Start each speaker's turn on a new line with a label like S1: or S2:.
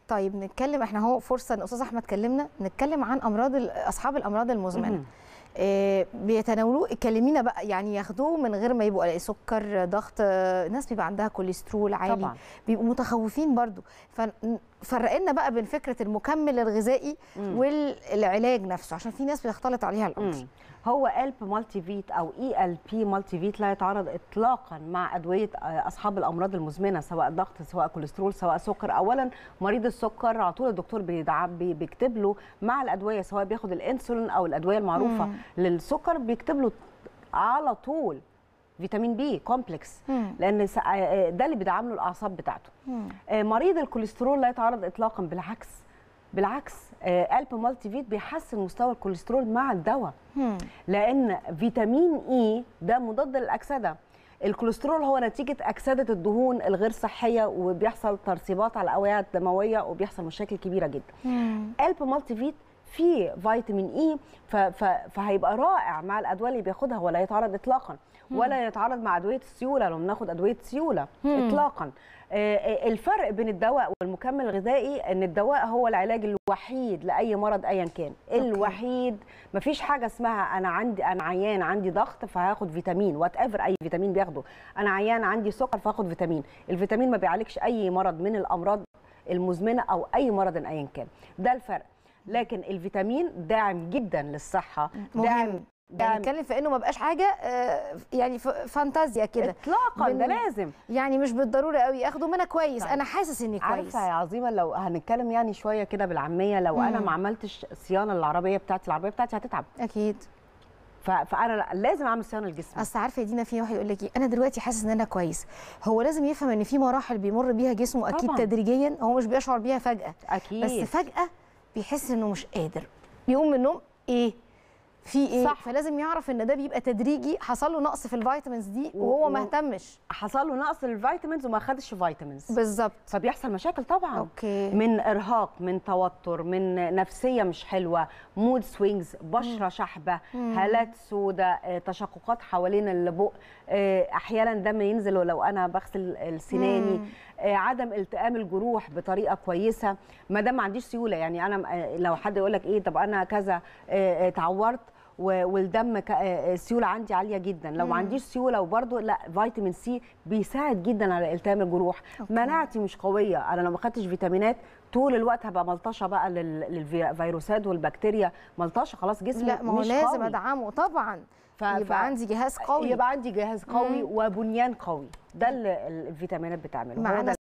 S1: طيب نتكلم احنا هو فرصه ان استاذ احمد كلمنا نتكلم عن امراض ال- اصحاب الامراض المزمنه
S2: مهم.
S1: آه، بيتناولوه كلمينا بقى يعني ياخدوه من غير ما يبقوا سكر ضغط آه، ناس بيبقى عندها كوليسترول عالي
S2: طبعا
S1: بيبقوا متخوفين برضو ففرق لنا بقى بين فكره المكمل الغذائي
S2: مم.
S1: والعلاج نفسه عشان في ناس بيختلط عليها الامر
S2: مم. هو الب مالتي فيت او اي ال بي مالتي فيت لا يتعارض اطلاقا مع ادويه آه، اصحاب الامراض المزمنه سواء ضغط سواء كوليسترول سواء سكر اولا مريض السكر على طول الدكتور بيدع- بي- بيكتب له مع الادويه سواء بياخد الانسولين او الادويه المعروفه
S1: مم.
S2: للسكر بيكتب له على طول فيتامين بي كومبلكس
S1: مم.
S2: لان س- آه، ده اللي بيدعم له الاعصاب بتاعته
S1: مم.
S2: آه، مريض الكوليسترول لا يتعرض اطلاقا بالعكس بالعكس آه، الب مالتي فيت بيحسن مستوى الكوليسترول مع الدواء
S1: مم.
S2: لان فيتامين اي ده مضاد للاكسده الكوليسترول هو نتيجه اكسده الدهون الغير صحيه وبيحصل ترسيبات على الاوعيه الدمويه وبيحصل مشاكل كبيره جدا
S1: مم.
S2: الب مالتي فيت فيه فيتامين اي ف- ف- فهيبقى رائع مع الادويه اللي بياخدها ولا يتعارض اطلاقا ولا يتعارض مع ادويه السيوله لو بناخد ادويه سيوله
S1: مم.
S2: اطلاقا آه، آه، الفرق بين الدواء والمكمل الغذائي ان الدواء هو العلاج الوحيد لاي مرض ايا كان الوحيد مفيش حاجه اسمها انا عندي انا عيان عندي ضغط فهاخد فيتامين وات ايفر اي فيتامين بياخده انا عيان عندي سكر فهاخد فيتامين الفيتامين ما بيعالجش اي مرض من الامراض المزمنه او اي مرض ايا كان ده الفرق لكن الفيتامين داعم جدا للصحه
S1: مهم.
S2: داعم
S1: يعني
S2: داعم
S1: نتكلم في انه ما بقاش حاجه آه، يعني ف- فانتازيا كده
S2: اطلاقا ده
S1: بن-
S2: لازم
S1: يعني مش بالضروره قوي اخده ما انا كويس
S2: طيب.
S1: انا حاسس اني كويس
S2: عارفه يا عظيمه لو هنتكلم يعني شويه كده بالعاميه لو انا
S1: مم.
S2: ما عملتش صيانه للعربيه بتاعتي العربيه بتاعتي هتتعب
S1: اكيد
S2: ف- فانا لا- لازم اعمل صيانه لجسمي
S1: اصل عارفه يا دينا في واحد يقول لك ايه انا دلوقتي حاسس ان انا كويس هو لازم يفهم ان في مراحل بيمر بيها جسمه اكيد
S2: طبعاً.
S1: تدريجيا هو مش بيشعر بيها فجاه
S2: اكيد
S1: بس فجاه بيحس انه مش قادر يقوم من النوم ايه في ايه
S2: صح.
S1: فلازم يعرف ان ده بيبقى تدريجي حصل له نقص في الفيتامينز دي
S2: و-
S1: وهو
S2: و-
S1: ما اهتمش
S2: حصل له نقص للفيتامينز وما خدش فيتامينز
S1: بالظبط
S2: فبيحصل مشاكل طبعا
S1: اوكي
S2: من ارهاق من توتر من نفسيه مش حلوه مود سوينجز بشره شحبه هالات سوداء آه، تشققات حوالين البق آه، احيانا دم ينزل ولو انا بغسل سناني
S1: مم.
S2: آه، عدم التئام الجروح بطريقه كويسه ما دام ما عنديش سيوله يعني انا آه، لو حد يقول لك ايه طب انا كذا آه، آه، اتعورت و- والدم ك- آه، السيوله عندي عاليه جدا لو
S1: مم.
S2: ما عنديش سيوله وبرده لا فيتامين سي بيساعد جدا على التئام الجروح
S1: أوكي.
S2: مناعتي مش قويه انا لو ما خدتش فيتامينات طول الوقت هبقى ملطشه بقى لل- للفيروسات والبكتيريا ملطشه خلاص جسمي
S1: لا ما هو
S2: مش
S1: لازم
S2: قوي.
S1: ادعمه طبعا
S2: ف-
S1: يبقى
S2: ف-
S1: عندي جهاز قوي
S2: يبقى عندي جهاز قوي
S1: مم.
S2: وبنيان قوي ده اللي الفيتامينات بتعمله هو
S1: معانا
S2: ده